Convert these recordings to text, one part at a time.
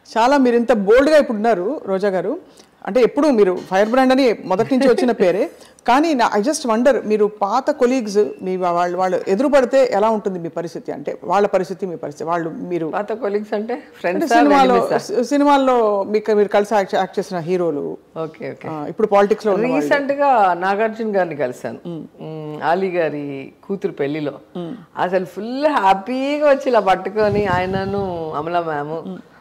చాలా మీరు ఇంత బోల్డ్గా ఇప్పుడు ఉన్నారు రోజా గారు అంటే ఎప్పుడు మీరు ఫైర్ బ్రాండ్ అని మొదటి నుంచి వచ్చిన పేరే కానీ నా ఐ జస్ట్ వండర్ మీరు పాత కొలీగ్స్ మీ వాళ్ళు వాళ్ళు ఎదురు పడితే ఎలా ఉంటుంది మీ పరిస్థితి అంటే వాళ్ళ పరిస్థితి మీ పరిస్థితి వాళ్ళు మీరు పాత కొలీగ్స్ అంటే అంటే ఫ్రెండ్స్ సినిమాలో సినిమాల్లో మీకు మీరు కలిసి యాక్ట్ యాక్ట్ చేసిన హీరోలు ఓకే ఓకే ఆ, ఇప్పుడు పాలిటిక్స్ లో ఉన్న రీసెంట్ గా నాగార్జున గారిని కలిశాను మ్, ఆలీ గారి కూతురు పెళ్లిలో అసలు ఫుల్ హ్యాపీగా వచ్చి ఇలా పట్టుకొని ఆయనను అమలా మ్యామ్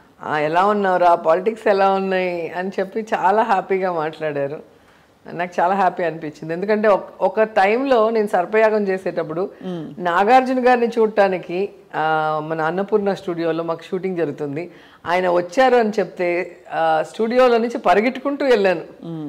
ఎలా ఉన్నావురా పాలిటిక్స్ ఎలా ఉన్నాయి అని చెప్పి చాలా హ్యాపీగా మాట్లాడారు నాకు చాలా హ్యాపీ అనిపించింది ఎందుకంటే ఒక- ఒక టైంలో నేను సర్పయాగం చేసేటప్పుడు నాగార్జున గారిని చూడటానికి ఆ, మన అన్నపూర్ణ స్టూడియోలో మాకు షూటింగ్ జరుగుతుంది ఆయన వచ్చారు అని చెప్తే ఆ, స్టూడియోలో నుంచి పరిగెట్టుకుంటూ వెళ్ళాను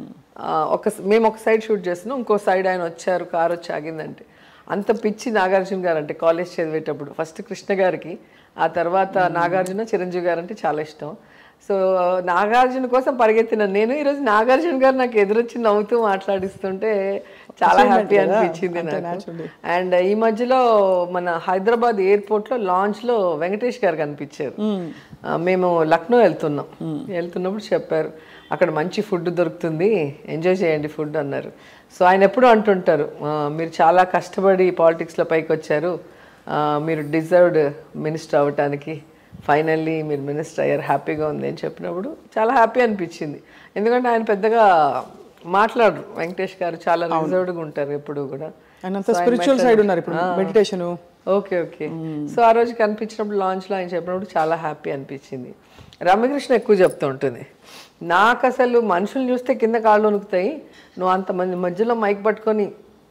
ఆ, ఒక మేము ఒక సైడ్ షూట్ చేస్తున్నాం ఇంకో సైడ్ ఆయన వచ్చారు కారు వచ్చి ఆగిందంటే అంత పిచ్చి నాగార్జున గారు అంటే కాలేజ్ చదివేటప్పుడు ఫస్ట్ కృష్ణ గారికి ఆ తర్వాత నాగార్జున చిరంజీవి గారు అంటే చాలా ఇష్టం సో నాగార్జున కోసం పరిగెత్తిన నేను ఈరోజు నాగార్జున గారు నాకు ఎదురొచ్చి నవ్వుతూ మాట్లాడిస్తుంటే చాలా హ్యాపీ అనిపించింది నాకు అండ్ ఈ మధ్యలో మన హైదరాబాద్ ఎయిర్పోర్ట్ లో లాంచ్ లో వెంకటేష్ గారు కనిపించారు ఆ, మేము లక్నో వెళ్తున్నాం వెళ్తున్నప్పుడు చెప్పారు అక్కడ మంచి ఫుడ్ దొరుకుతుంది ఎంజాయ్ చేయండి ఫుడ్ అన్నారు సో ఆయన ఎప్పుడూ అంటుంటారు "ఆ, మీరు చాలా కష్టపడి పాలిటిక్స్లో పైకి వచ్చారు ఆ, మీరు డిజర్వ్డ్ మినిస్టర్ అవ్వటానికి ఫైనల్లీ మీరు మినిస్టర్ అయ్యారు హ్యాపీగా ఉంది అని చెప్పినప్పుడు చాలా హ్యాపీ అనిపించింది ఎందుకంటే ఆయన పెద్దగా మాట్లాడరు వెంకటేష్ గారు చాలా రిజర్వ్డ్గా ఉంటారు ఎప్పుడు కూడా ఆయన అంత స్పిరిచువల్ సైడ్ ఉన్నారు ఇప్పుడు మెడిటేషన్ ఓకే ఓకే సో ఆ రోజు కనిపించినప్పుడు లాంచ్లో ఆయన చెప్పినప్పుడు చాలా హ్యాపీ అనిపించింది రమ్యకృష్ణ ఎక్కువ చెప్తూ ఉంటుంది నాకు అసలు మనుషులు చూస్తే కింద కాళ్ళు వణుకుతాయి నువ్వు అంతమంది మధ్యలో మైక్ పట్టుకొని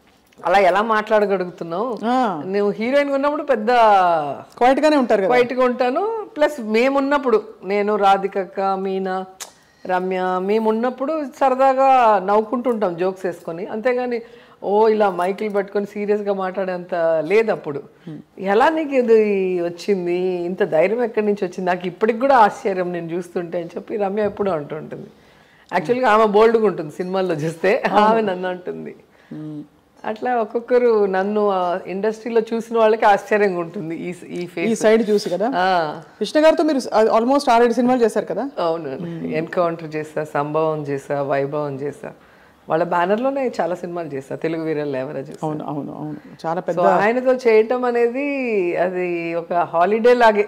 అలా ఎలా మాట్లాడగలుగుతున్నావు నువ్వు హీరోయిన్ ఉన్నప్పుడు పెద్ద క్వైట్ గానే ఉంటారు కదా క్వైట్గా ఉంటాను ప్లస్ మేమున్నప్పుడు నేను రాధికక్క మీనా రమ్య మేమున్నప్పుడు సరదాగా నవ్వుకుంటుంటాం జోక్స్ వేసుకొని అంతేగాని ఓ ఇలా మైకులు పట్టుకొని సీరియస్గా మాట్లాడేంత లేదు అప్పుడు ఎలా నీకు ఇది వచ్చింది ఇంత ధైర్యం ఎక్కడి నుంచి వచ్చింది నాకు ఇప్పటికి కూడా ఆశ్చర్యం నేను చూస్తుంటే అని చెప్పి రమ్య ఎప్పుడూ అంటుంటుంది యాక్చువల్గా ఆమె బోల్డ్గా ఉంటుంది సినిమాల్లో చూస్తే ఆమె నన్ను అంటుంది అట్లా ఒక్కొక్కరు నన్ను ఇండస్ట్రీలో చూసిన వాళ్ళకి ఆశ్చర్యంగా ఉంటుంది ఈ ఈ ఈ ఫేస్ సైడ్ చూసి కదా కృష్ణ గారితో మీరు ఆల్మోస్ట్ ఆరేడు సినిమాలు చేశారు కదా అవును ఎన్కౌంటర్ చేసా సంభవం చేసా వైభవం చేసా వాళ్ళ బ్యానర్లోనే చాలా సినిమాలు చేసా తెలుగు వీరల్ ఎవరేజ్ అవును అవును అవును చాలా పెద్ద సో ఆయనతో చేయటం అనేది అది ఒక హాలిడే లాగే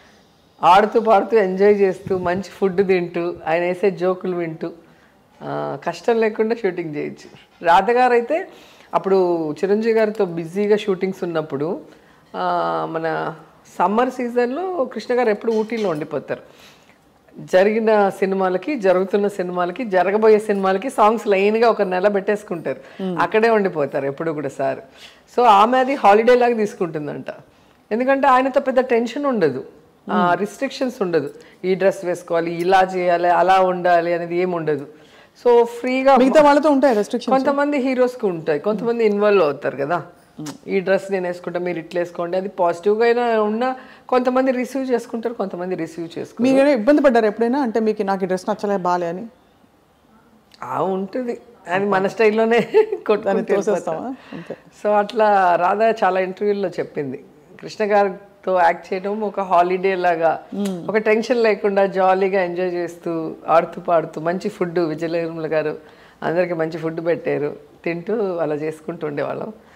ఆడుతూ పాడుతూ ఎంజాయ్ చేస్తూ మంచి ఫుడ్ తింటూ ఆయన వేసే జోకులు వింటూ ఆ, కష్టం లేకుండా షూటింగ్ చేయొచ్చు రాధ గారు అయితే అప్పుడు చిరంజీవి గారితో బిజీగా షూటింగ్స్ ఉన్నప్పుడు ఆ, మన సమ్మర్ సీజన్లో కృష్ణ గారు ఎప్పుడు ఊటీలో ఉండిపోతారు జరిగిన సినిమాలకి జరుగుతున్న సినిమాలకి జరగబోయే సినిమాలకి సాంగ్స్ లైన్గా ఒక నెల పెట్టేసుకుంటారు అక్కడే ఉండిపోతారు ఎప్పుడు కూడా సార్ సో ఆమె అది హాలిడే లాగా తీసుకుంటుందంట ఎందుకంటే ఆయనతో పెద్ద టెన్షన్ ఉండదు రిస్ట్రిక్షన్స్ ఉండదు ఈ డ్రెస్ వేసుకోవాలి ఇలా చేయాలి అలా ఉండాలి అనేది ఏమి ఉండదు సో ఫ్రీగా మిగతా వాళ్ళతో ఉంటాయి రెస్ట్రిక్షన్ కొంతమంది హీరోస్కి ఉంటాయి కొంతమంది ఇన్వాల్వ్ అవుతారు కదా ఈ డ్రెస్ నేను వేసుకుంటా మీరు ఇట్లా వేసుకోండి అది పాజిటివ్గా అయినా ఉన్నా కొంతమంది రిసీవ్ చేసుకుంటారు కొంతమంది రిసీవ్ చేసుకుంటారు మీరు ఇబ్బంది పడ్డారు ఎప్పుడైనా అంటే మీకు నాకు ఈ డ్రెస్ నచ్చలే బాలే అని ఆ ఉంటుంది అది మన స్టైల్లోనే కొట్టుకుంటూ తోసేస్తామా అంతే సో అట్లా రాధా చాలా ఇంటర్వ్యూల్లో చెప్పింది కృష్ణ గారితో యాక్ట్ చేయడం ఒక హాలిడే లాగా ఒక టెన్షన్ లేకుండా జాలీగా ఎంజాయ్ చేస్తూ ఆడుతూ పాడుతూ మంచి ఫుడ్ విజయలక్ష్మి గారు అందరికి మంచి ఫుడ్ పెట్టారు తింటూ అలా చేసుకుంటూ ఉండేవాళ్ళం